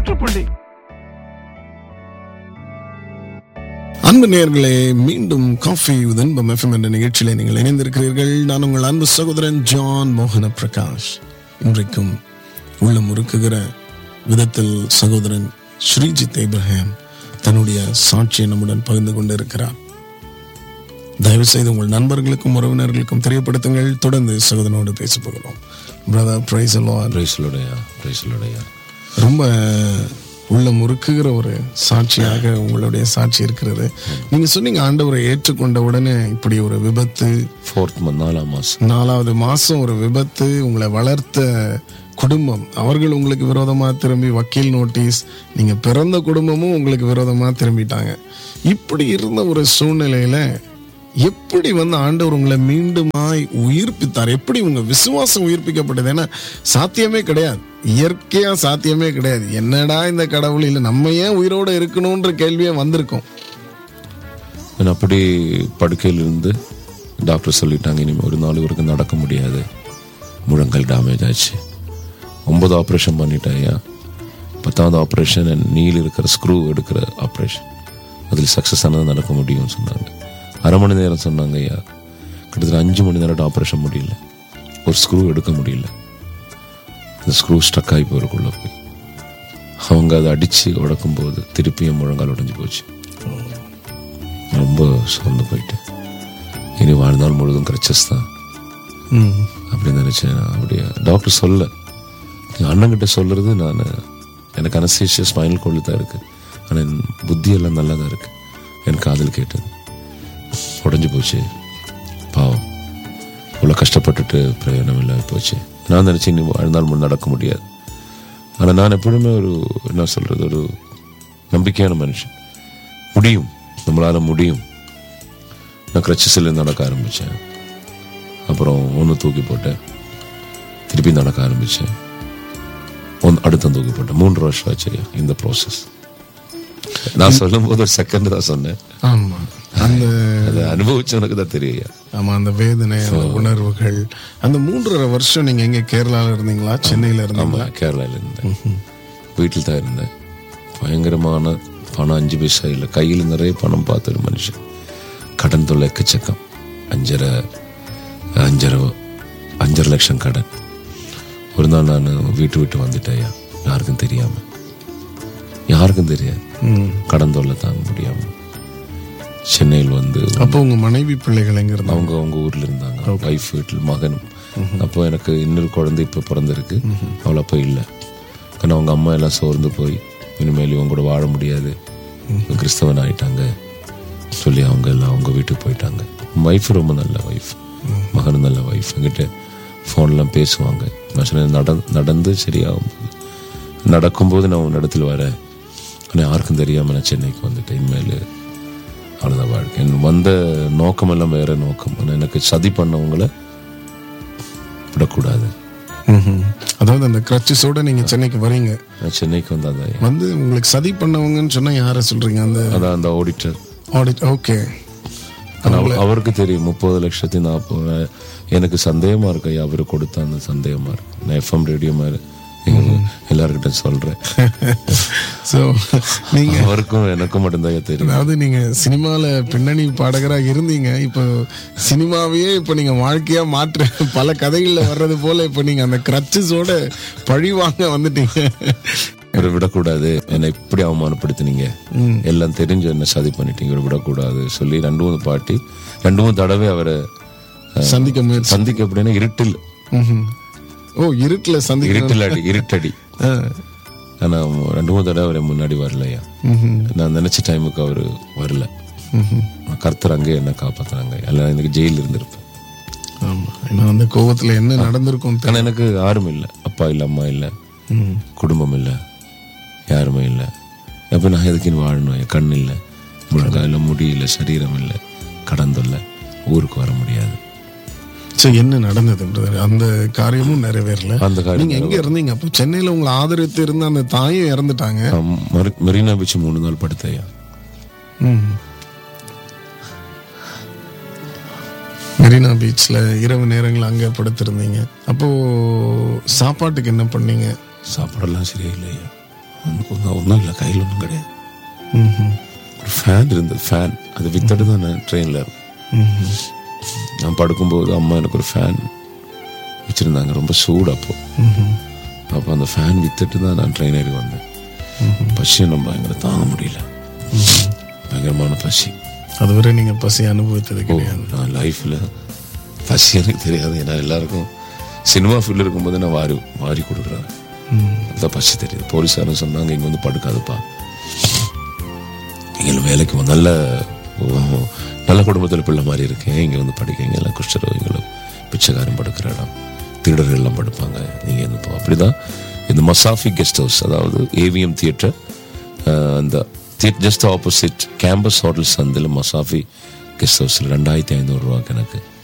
முற்றுப்புள்ளி அன்பு நேயர்களே மீண்டும் காஃபி வித் இன்பம் எஃப்எம் என்ற நிகழ்ச்சியில நீங்கள் இணைந்திருக்கிறீர்கள் நான் உங்கள் அன்பு சகோதரன் ஜான் மோகன பிரகாஷ் இன்றைக்கும் உள்ளம் உருக்குகிற விதத்தில் சகோதரன் ஸ்ரீஜித் இப்ராஹிம் தன்னுடைய சாட்சியை நம்முடன் பகிர்ந்து கொண்டிருக்கிறார் தயவு செய்து உங்கள் நண்பர்களுக்கும் உறவினர்களுக்கும் தெரியப்படுத்துங்கள் தொடர்ந்து சகோதரனோடு பேச போகிறோம் பிரதர் பிரைஸ் பிரைஸ்லுடையா பிரைஸ்லுடையா ரொம்ப உள்ள முறுக்குகிற ஒரு சாட்சியாக உங்களுடைய சாட்சி இருக்கிறது நீங்க சொன்னீங்க ஆண்டவரை ஏற்றுக்கொண்ட உடனே இப்படி ஒரு விபத்து ஃபோர்த் மந்த் நாலாம் மாதம் நாலாவது மாசம் ஒரு விபத்து உங்களை வளர்த்த குடும்பம் அவர்கள் உங்களுக்கு விரோதமா திரும்பி வக்கீல் நோட்டீஸ் நீங்க பிறந்த குடும்பமும் உங்களுக்கு விரோதமா திரும்பிட்டாங்க இப்படி இருந்த ஒரு சூழ்நிலையில எப்படி வந்து ஆண்டவர் உங்களை மீண்டுமாய் உயிர்ப்பித்தார் எப்படி உங்க விசுவாசம் உயிர்ப்பிக்கப்பட்டது ஏன்னா சாத்தியமே கிடையாது இயற்கையா சாத்தியமே கிடையாது என்னடா இந்த கடவுள் இல்லை நம்ம ஏன் உயிரோட இருக்கணும்ன்ற கேள்வியே வந்திருக்கும் நான் அப்படி படுக்கையில் இருந்து டாக்டர் சொல்லிட்டாங்க இனிமேல் ஒரு நாள் வரைக்கும் நடக்க முடியாது முழங்கால் டேமேஜ் ஆச்சு ஒன்பது ஆப்ரேஷன் பண்ணிட்டாயா பத்தாவது ஆப்ரேஷன் நீல் இருக்கிற ஸ்க்ரூ எடுக்கிற ஆப்ரேஷன் அதில் சக்ஸஸ் ஆனது நடக்க முடியும்னு சொன்னாங்க அரை மணி நேரம் சொன்னாங்க ஐயா கிட்டத்தட்ட அஞ்சு மணி நேரம் ஆப்ரேஷன் முடியல ஒரு ஸ்க்ரூ எடுக்க முடியல அந்த ஸ்க்ரூ ஸ்டக் ஆகி போயிருக்குள்ள போய் அவங்க அதை அடித்து உடக்கும்போது திருப்பியும் முழங்கால் உடைஞ்சு போச்சு ரொம்ப சோர்ந்து போயிட்டேன் இனி வாழ்நாள் முழுதும் கிரச்சஸ் தான் ம். அப்படின்னு நினைச்சேன் நான் அப்படியே டாக்டர் சொல்ல என் அண்ணன்கிட்ட சொல்றது நான் எனக்கு அனசேஷியா ஸ்பைனல் கோல்டு தான் இருக்கு ஆனால் என் புத்தியெல்லாம் நல்லா தான் இருக்கு என் காதல் கேட்டது உடஞ்சு போச்சு பாவம் இவ்வளோ கஷ்டப்பட்டுட்டு பிரயோஜனம் இல்லாம போச்சு நான் நினச்சேன் இனி வாழ்நாள் முன் நடக்க முடியாது ஆனால் நான் எப்பொழுதுமே ஒரு என்ன சொல்றது ஒரு நம்பிக்கையான மனுஷன் முடியும் நம்மளால முடியும் நான் கிரச்சஸில் நடக்க ஆரம்பித்தேன் அப்புறம் ஒன்று தூக்கி போட்டேன் திருப்பி நடக்க ஆரம்பித்தேன் ஒன்று அடுத்த தூக்கி போட்டேன் மூன்று வருஷம் ஆச்சு இந்த ப்ராசஸ் நான் சொல்லும்போது ஒரு செகண்ட் தான் சொன்னேன் ஆமா அந்த அதை அனுபவிச்சவனுக்கு தான் தெரியும் ஆமா அந்த வேதனை அந்த உணர்வுகள் அந்த மூன்றரை வருஷம் நீங்க எங்க கேரளால இருந்தீங்களா சென்னையில இருந்தீங்களா ஆமாம் கேரளாவில் இருந்தேன் வீட்டில் தான் இருந்தேன் பயங்கரமான பணம் அஞ்சு பைசா இல்லை கையில் நிறைய பணம் பார்த்த ஒரு மனுஷன் கடன் தொல்லை எக்கச்சக்கம் அஞ்சரை அஞ்சரை அஞ்சரை லட்சம் கடன் ஒரு நாள் நான் வீட்டு விட்டு வந்துட்டேன் யாருக்கும் தெரியாம யாருக்கும் தெரியாது ம். கடன் தொல்லை தாங்க முடியாம சென்னையில் வந்து அப்போ உங்க மனைவி பிள்ளைகள் எங்க இருந்தாங்க அவங்க அவங்க ஊர்ல இருந்தாங்க வைஃப் வீட்டில் மகனும் அப்போ எனக்கு இன்னொரு குழந்தை இப்போ பிறந்திருக்கு அவள் அப்போ இல்லை ஆனால் அவங்க அம்மா எல்லாம் சோர்ந்து போய் இனிமேல் இவங்க கூட வாழ முடியாது கிறிஸ்தவன் ஆயிட்டாங்க சொல்லி அவங்க எல்லாம் அவங்க வீட்டுக்கு போயிட்டாங்க ஒய்ஃப் ரொம்ப நல்ல ஒய்ஃப் மகனும் நல்ல ஒய்ஃப் என்கிட்ட ஃபோன்லாம் பேசுவாங்க நான் சொன்னேன் நட நடந்து சரியாகும் போது நடக்கும்போது நான் உன் இடத்துல வரேன் ஆனால் யாருக்கும் தெரியாமல் நான் சென்னைக்கு வந்துட்டேன் இனிமேல் அவ்வளோதான் வாழ்க்கை என் வந்த நோக்கம் எல்லாம் வேற நோக்கம் ஆனா எனக்கு சதி பண்ணவங்கள விடக்கூடாது ம்ஹும். அதாவது அந்த கிரச்சஸோட நீங்க சென்னைக்கு வரீங்க நான் சென்னைக்கு வந்தாதான் வந்து உங்களுக்கு சதி பண்ணவங்கன்னு சொன்னா யார சொல்றீங்க அந்த அதான் அந்த ஆடிட்டர் ஆடிட் ஓகே அவருக்கு தெரியும் முப்பது லட்சத்தி நாற்பது எனக்கு சந்தேகமா இருக்கு ஐயா அவரு கொடுத்த அந்த சந்தேகமா இருக்கு நான் எஃப்எம் ரேடியோ மாதிரி எல்லாருக்கிட்ட சொல்றேன் ஸோ நீங்க அவருக்கும் எனக்கும் மட்டும்தான் ஐயா தெரியும் அதாவது நீங்க சினிமால பின்னணி பாடகரா இருந்தீங்க இப்போ சினிமாவையே இப்போ நீங்க வாழ்க்கையா மாற்று பல கதைகள்ல வர்றது போல இப்போ நீங்க அந்த கிரச்சஸோட பழி வாங்க வந்துட்டீங்க இவரை விடக்கூடாது என்னை இப்படி அவமானப்படுத்தினீங்க எல்லாம் தெரிஞ்சு என்ன சதி பண்ணிட்டீங்க இவரை விடக்கூடாது சொல்லி ரெண்டு மூணு பாட்டி ரெண்டு மூணு தடவை அவரை அஹ், சந்திக்க முயற்சி சந்திக்க அப்படின்னா இருட்டில் ம்ஹும். ஓ இருட்டுல சந்திக்க இருட்டில் அடி இருட்டடி ஆ. ஆனா ரெண்டு மூணு தடவை அவரை முன்னாடி வரலையா ம்ஹும். நான் நினைச்ச டைமுக்கு அவரு வரல ம்ஹும். கர்த்தர் அங்கே என்ன காப்பாத்துறாங்க எல்லாம் எனக்கு ஜெயில இருந்திருப்பேன் ஆமா ஏன்னா அந்த கோவத்துல என்ன நடந்திருக்கும் ஆனா எனக்கு யாரும் இல்லை அப்பா இல்லை அம்மா இல்லை குடும்பம் இல்லை யாருமே இல்லை எப்போ நான் எதுக்குன்னு வாழணும் என் கண் இல்லை முழங்கால முடி இல்லை சரீரம் இல்லை கடன் தொல்லை ஊருக்கு வர முடியாது சரி என்ன நடந்தது brother? அந்த காரியமும் நிறைவேறல அந்த காரியம் நீங்க எங்க இருந்தீங்க அப்போ சென்னையில உங்களை ஆதரித்து இருந்த அந்த தாயும் இறந்துட்டாங்க நான் மரி- மெரினா பீச் மூணு நாள் படுத்தையா ம். மெரினா பீச்ல இரவு நேரங்கள் அங்க படுத்திருந்தீங்க அப்போ சாப்பாட்டுக்கு என்ன பண்ணீங்க சாப்பாடெல்லாம் சரியா இல்லையா ஒன்றும் இல்லை கையில் ஒன்றும் கிடையாது ம்ஹும். ஒரு ஃபேன் இருந்தது ஃபேன் அது வித்துட்டு தான் நான் ட்ரெயினில் ம்ஹும். நான் படுக்கும்போது அம்மா எனக்கு ஒரு ஃபேன் வச்சுருந்தாங்க ரொம்ப சூடு அப்போ ம்ஹும். அப்போ அந்த ஃபேன் வித்துட்டு தான் நான் ட்ரெயின் ஏறி வந்தேன் பசி நம்ம பயங்கர தாங்க முடியல பயங்கரமான பசி அதுவரை நீங்க பசி அனுபவித்தது ஓ கிடையாது நான் லைஃப்பில் பசி எனக்கு தெரியாது ஏன்னா எல்லாருக்கும் சினிமா ஃபீல்டில் இருக்கும்போது நான் வாரி வாரி கொடுக்குறேன் ம். அந்த பசி தெரியுது போலீஸாரும் சொன்னாங்க இங்கே வந்து படுக்காதுப்பா இங்கே வேலைக்கு வ- நல்ல ஓ, நல்ல குடும்பத்தில் பிள்ளை மாதிரி இருக்கேன் இங்கே வந்து படிக்க இங்கே எல்லாம் குஷ்டரோகிங்களும் பிச்சைக்காரன் படுக்கிற இடம் திருடர்கள் எல்லாம் படுப்பாங்க நீங்கள் வந்து போ அப்படிதான் இந்த மசாஃபி கெஸ்ட் ஹவுஸ் அதாவது ஏவிஎம் தியேட்டர் அந்த ஜஸ்ட் ஆப்போசிட் கேம்பஸ் ஹோட்டல் சந்தில் மசாஃபி கெஸ்ட் ஹவுஸில் ரெண்டாயிரத்தி ஐநூறுரூவாக்கு எனக்கு